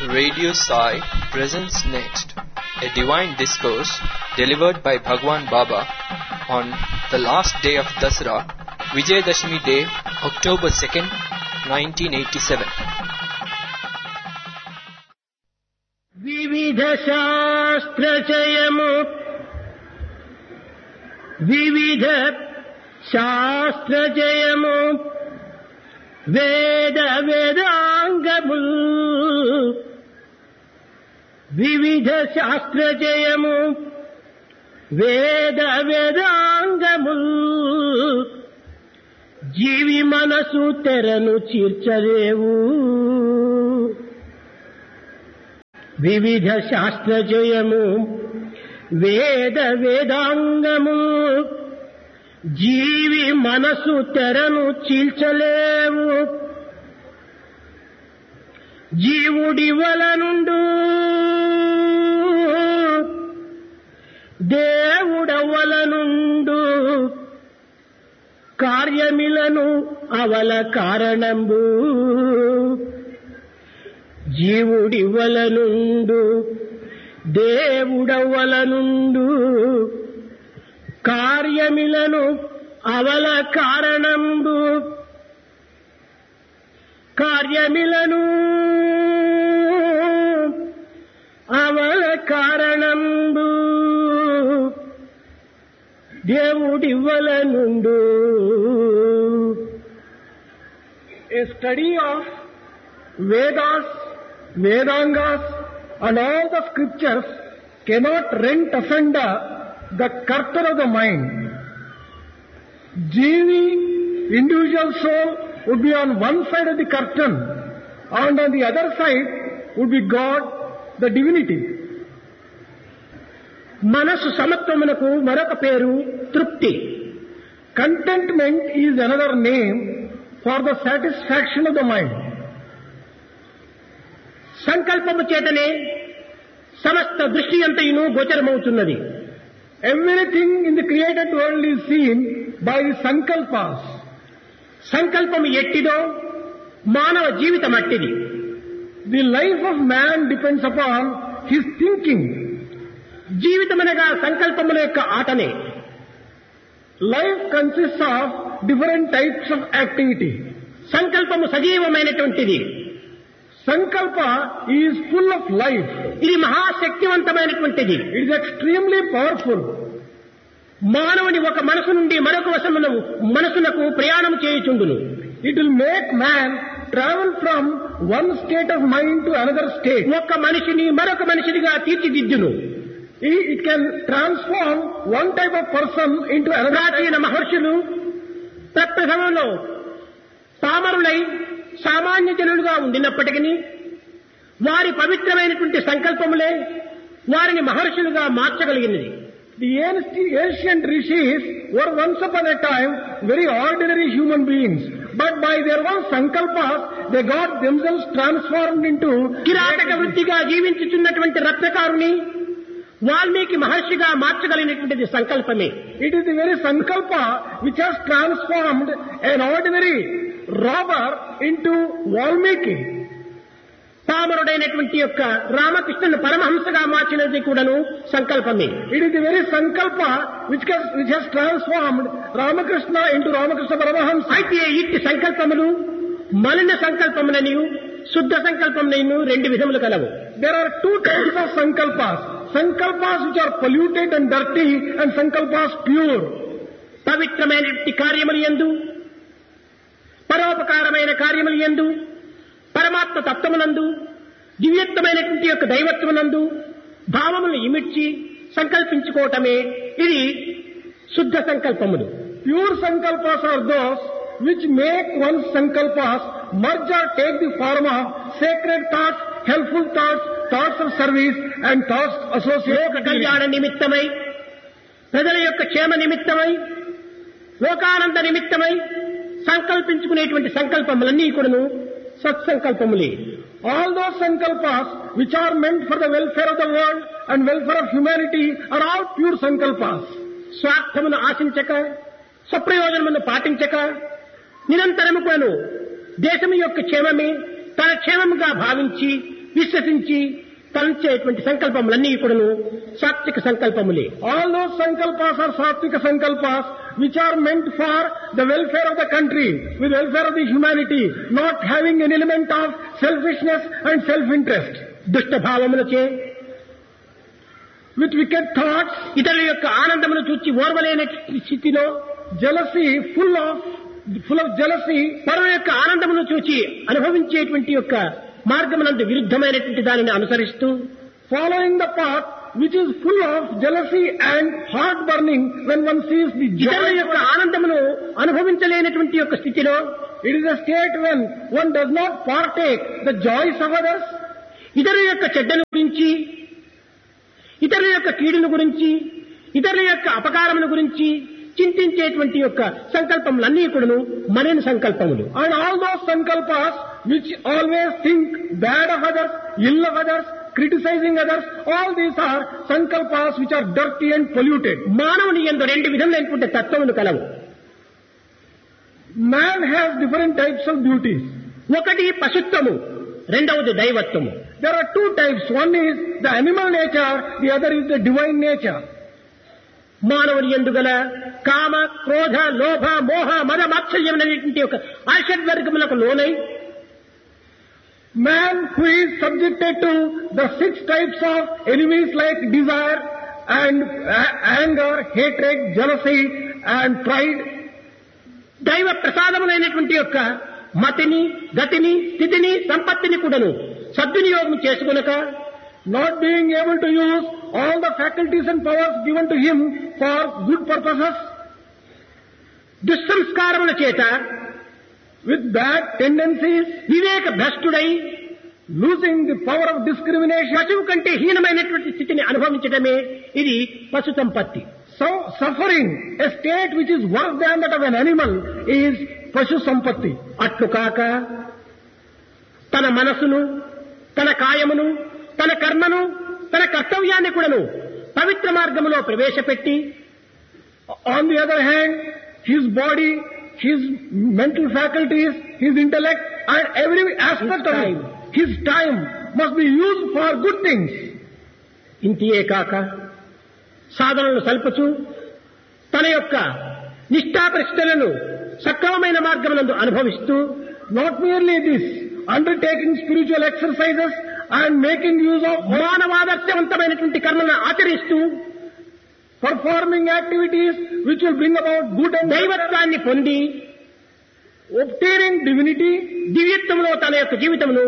Radio Sai presents next a divine discourse delivered by Bhagwan Baba on the last day of Dasara, Vijayadashmi Day, October 2nd, 1987. వివిధ శాస్త్రచయము వివిధ శాస్త్రచయము వేద వేదాంగము వివిధ శాస్త్రచయము వేద వేదాంగము జీవి మనసు తెరను చీర్చలేవు వివిధ శాస్త్రజయము వేద వేదాంగము జీవి మనసు తెరను చీల్చలేవు జీవుడి వలనుండు దేవుడవలనుండు కార్యమిలను అవల కారణంబు జీవుడివలనుండు దేవుడవలనుండు కార్యమిలను అవల కారణంబు కార్యమిలను అవల కారణంబు దేవుడివలనుండు A study of Vedas, Vedangas and all the scriptures cannot rent asunder the curtain of the mind. Jivi, individual soul, would be on one side of the curtain and on the other side would be God, the divinity. మనసు సమత్వమునకు మరొక పేరు తృప్తి Contentment is another name for the satisfaction of the mind. సంకల్పము చేతనే సమస్త దృష్టి అంతయును గోచరమవుతున్నది Everything in the created world is seen by sankalpas. సంకల్పము ఎట్టిదో మానవ జీవితం అట్టిది The life of man depends upon his thinking. జీవితమనగా సంకల్పముల యొక్క ఆటనే Life consists of different types of activity. సంకల్పము సజీవమైనటువంటిది Sankalpa is full of life. ఇది మహాశక్తివంతమైనటువంటిది It is extremely powerful. మానవుని ఒక మనసు నుండి మరొక వశమును మనసునకు ప్రయాణం చేయుచుండును It will make man travel from one state of mind to another state. ఒక్క మనిషిని మరొక మనిషినిగా తీర్చిదిద్దును It it can transform one type of person into another. ప్రాచీన మహర్షులు ప్రప్రథమంలో పామరులై సామాన్య జనులుగా ఉండినప్పటికీ వారి పవిత్రమైనటువంటి సంకల్పములే వారిని మహర్షులుగా మార్చగలిగినది The ancient ancient rishis were once upon a time very ordinary human beings. But by their own sankalpas, they got themselves transformed into కిరాటక వృత్తిగా జీవించుచున్నటువంటి రత్నకారుని వాల్మీకి మహర్షిగా మార్చగలిగినటువంటిది సంకల్పమే It is the very sankalpa which has transformed an ordinary robber into Valmiki. పామరుడైనటువంటి యొక్క రామకృష్ణుని పరమహంసగా మార్చినది కూడాను సంకల్పమే It is the very sankalpa which has, which has transformed Ramakrishna into Ramakrishna Paramahamsa. అయితే ఇట్టి సంకల్పములు మలిన సంకల్పములని శుద్ధ సంకల్పములను రెండు విధములు కలవు There are two types of sankalpas. Sankalpas which are polluted and dirty and sankalpas pure. పవిత్రమైనటువంటి కార్యములు ఎందు పరోపకారమైన కార్యములు ఎందు పరమాత్మ తత్వమునందు దివ్యత్వమైనటువంటి యొక్క దైవత్వమునందు భావములను ఇమిడ్చి సంకల్పించుకోవటమే ఇది శుద్ధ సంకల్పములు Pure sankalpas are those which make one's sankalpas merge or take the form of sacred thoughts, helpful thoughts, thoughts of service and thoughts లోక associated with కళ్యాణ నిమిత్తమై ప్రజల యొక్క క్షేమ నిమిత్తమై లోకానంద నిమిత్తమై సంకల్పించుకునేటువంటి సంకల్పములన్నీ కూడాను సత్సంకల్పములే All those sankalpas which are meant for the welfare of the world and welfare of humanity are all pure sankalpas. స్వార్థమును ఆశించక స్వప్రయోజనమును పాటించక నిరంతరము కూడాను దేశము యొక్క క్షేమమే తన క్షేమముగా భావించి విశ్వసించి తలంచేటువంటి సంకల్పములన్నీ కూడాను సాత్విక సంకల్పములే All those sankalpas are satvika sankalpas which are meant for the welfare of the country, with welfare of the humanity, not having an element of selfishness and self-interest. దుష్ట భావములచే With wicked thoughts, ఇతరుల యొక్క ఆనందమును చూచి ఓర్వలేని స్థితిలో jealousy, full of, full of jealousy, పరుల యొక్క ఆనందమును చూచి అనుభవించేటువంటి యొక్క మార్గమునందు విరుద్ధమైనటువంటి దానిని అనుసరిస్తూ following the path which is full of jealousy and heart burning when one sees the ఇతరుల joy. యొక్క ఆనందమును అనుభవించలేనటువంటి యొక్క స్థితిలో It is a state when one does not partake the joys of others, ఇతరుల యొక్క చెడ్డను గురించి ఇతరుల యొక్క కీడును గురించి ఇతరుల యొక్క అపకారముల గురించి చింతించేటువంటి యొక్క సంకల్పములన్నీ కూడాను మనని సంకల్పములు and all those sankalpas which always think bad of others, ill of others, criticizing others, all these are sankalpas which are dirty and polluted. మానవుని ఎందు రెండు విధములైనటువంటి తత్వములు కలవు Man has different types of beauties. ఒకటి పశుత్వము రెండవది దైవత్వము There are two types. One is the animal nature, the other is the divine nature. మానవుని ఎందుగల కామ క్రోధ లోభ మోహ మద మాత్సల్యం అనేటువంటి ఒక ఆషడ్వర్గములకు లోనై Man who is subjected to the six types of enemies like desire and a- anger, hatred, jealousy and pride, దైవ ప్రసాదములైనటువంటి యొక్క మతిని గతిని స్థితిని సంపత్తిని కూడాను సద్వినియోగం చేసుకునక not being able to use all the faculties and powers given to him for good purposes, దుస్సంస్కారముల చేత with bad tendencies, Viveka భ్రష్టుడై losing the power of discrimination, పశువు కంటే హీనమైనటువంటి స్థితిని అనుభవించడమే ఇది పశు సంపత్తి so suffering, a state which is worse than that of an animal, is Pashu Sampatti. అట్లు కాక తన మనసును తన కాయమును తన కర్మను తన కర్తవ్యాన్ని కూడాను పవిత్ర మార్గములో ప్రవేశపెట్టి On the other hand, his body, his mental faculties, his intellect, and every aspect of time. it, his time must be used for good things. ఇంతియే కాక సాధనలు సల్పచు తన యొక్క నిష్ఠాపరిష్టలను సక్రమమైన మార్గమునందు అనుభవిస్తూ Not merely this, undertaking spiritual exercises and making use of మానవాదర్శవంతమైనటువంటి కర్మలను ఆచరిస్తూ performing activities which will bring about good and దైవత్వాన్ని పొంది obtaining divinity, దివ్యత్వంలో తన యొక్క జీవితమును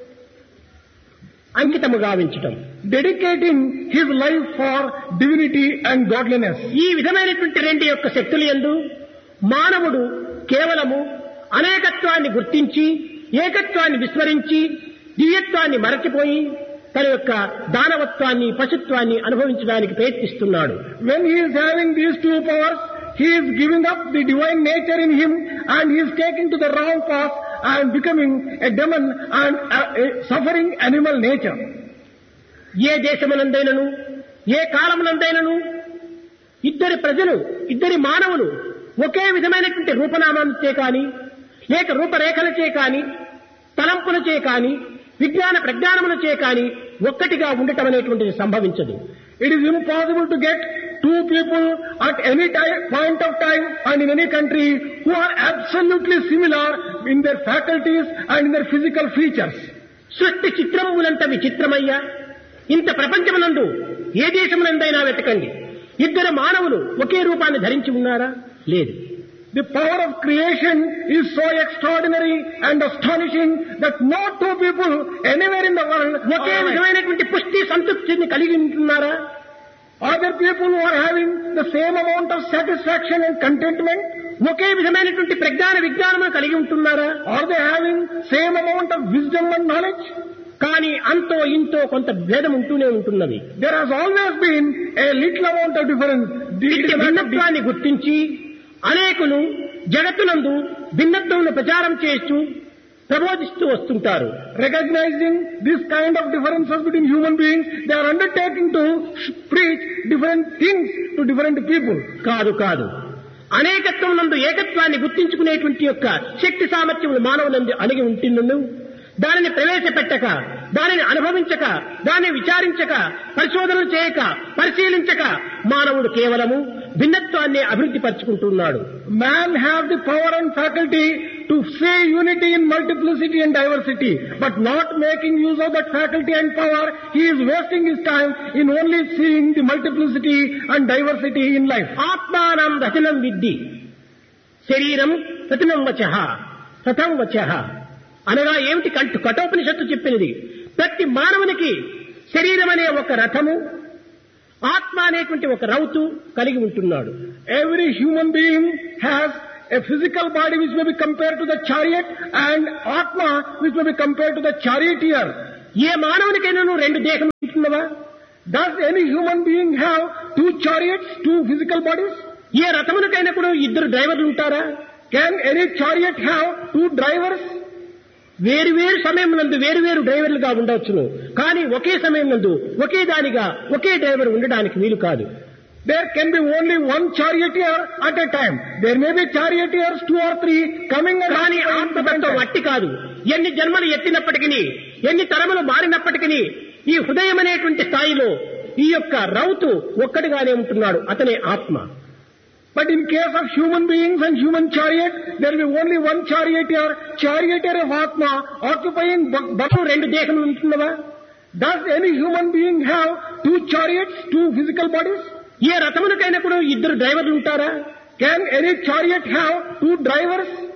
అంకితము గావించటం dedicating his life for divinity and godliness. ఈ విధమైనటువంటి రెండు యొక్క శక్తులు ఎందు మానవుడు కేవలము అనేకత్వాన్ని గుర్తించి ఏకత్వాన్ని విస్మరించి దివ్యత్వాన్ని మరచిపోయి తన యొక్క దానవత్వాన్ని పశుత్వాన్ని అనుభవించడానికి ప్రయత్నిస్తున్నాడు When he is having these two powers, he is giving up the divine nature in him and he is taking to the wrong path and becoming a demon and a, a suffering animal nature. ఏ దేశమునందైనను ఏ కాలమునందైనను ఇద్దరి ప్రజలు ఇద్దరి మానవులు ఒకే విధమైనటువంటి రూపనామంచే కాని లేక రూపరేఖలచే కాని తలంపులచే కాని విజ్ఞాన ప్రజ్ఞానములచే కాని ఒక్కటిగా ఉండటం అనేటువంటిది సంభవించదు It is impossible to get two people at any time, point of time and in any country who are absolutely similar in their faculties and in their physical features. సృష్టి చిత్రములంత విచిత్రమయ్యా ఇంత ప్రపంచమునందు ఏ దేశమునందైనా వెతకండి ఇద్దరు మానవులు ఒకే రూపాన్ని ధరించి ఉన్నారా లేదు The power of creation is so extraordinary and astonishing that no two people anywhere in the world okay are, విధమైనటువంటి పుష్టి సంతృప్తిని కలిగి ఉంటున్నారా are there people who are having the same amount of satisfaction and contentment? ఒకే విధమైనటువంటి ప్రజ్ఞాన విజ్ఞానము కలిగి ఉంటున్నారా Are they having same amount of wisdom and knowledge? కానీ అంతో ఇంతో కొంత భేదం ఉంటూనే ఉంటున్నది There has always been a little amount of difference. The- ఇట్టి భిన్నత్వాన్ని గుర్తించి అనేకులు జగత్తునందు భిన్నత్వమును ప్రచారం చేస్తూ ప్రబోధిస్తూ వస్తుంటారు Recognizing this kind of differences between human beings, they are undertaking to sh- preach different things to different people. కాదు కాదు అనేకత్వం నందు ఏకత్వాన్ని గుర్తించుకునేటువంటి యొక్క శక్తి సామర్థ్యములు మానవులందు అణిగి ఉంటున్నను దానిని ప్రవేశపెట్టక దానిని అనుభవించక దానిని విచారించక పరిశోధనలు చేయక పరిశీలించక మానవుడు కేవలము భిన్నత్వాన్ని అభివృద్ధి పరుచుకుంటున్నాడు Man have the power and faculty to say unity in multiplicity and diversity, but not making use of that faculty and power, he is wasting his time in only seeing the multiplicity and diversity in life. ఆత్మానం రచనం విద్ది శరీరం రచనం వచ రథం వచ అనగా ఏమిటి కంటు కఠోపనిషత్తు చెప్పినది ప్రతి మానవునికి శరీరం అనే ఒక రథము ఆత్మ అనేటువంటి ఒక రౌతు కలిగి ఉంటున్నాడు Every human being has a physical body which may be compared to the chariot and Atma which may be compared to the charioteer. ఏ మానవునికైనా నువ్వు రెండు దేహం ఉంటున్నవా Does any human being have two chariots, two physical bodies? ఏ రథమునికైనా కూడా ఇద్దరు డ్రైవర్లు ఉంటారా Can any chariot have two drivers? వేరు వేరు సమయం నందు వేరు వేరు డ్రైవర్లుగా ఉండవచ్చును కానీ ఒకే సమయం నందు ఒకే దానిగా ఒకే డ్రైవర్ ఉండడానికి వీలు కాదు There can be only one charioteer at a time. There may be charioteers, two or three, coming and కానీ occupying different ఆత్మతత్వం times. వట్టి కాదు ఎన్ని జన్మలు ఎత్తినప్పటికీ ఎన్ని తరములు మారినప్పటికీ ఈ హృదయం అనేటువంటి స్థాయిలో ఈ యొక్క రౌతు ఒక్కటిగానే ఉంటున్నాడు అతనే ఆత్మ But in case of human beings and human chariot, there will be only one charioteer, charioteer of Atma, occupying bu- bu- బస్సు రెండు దేహములు ఉంటున్నవా Does any human being have two chariots, two physical bodies? ఏ రథమునికైనా కూడా ఇద్దరు డ్రైవర్లు ఉంటారా Can any chariot have two drivers?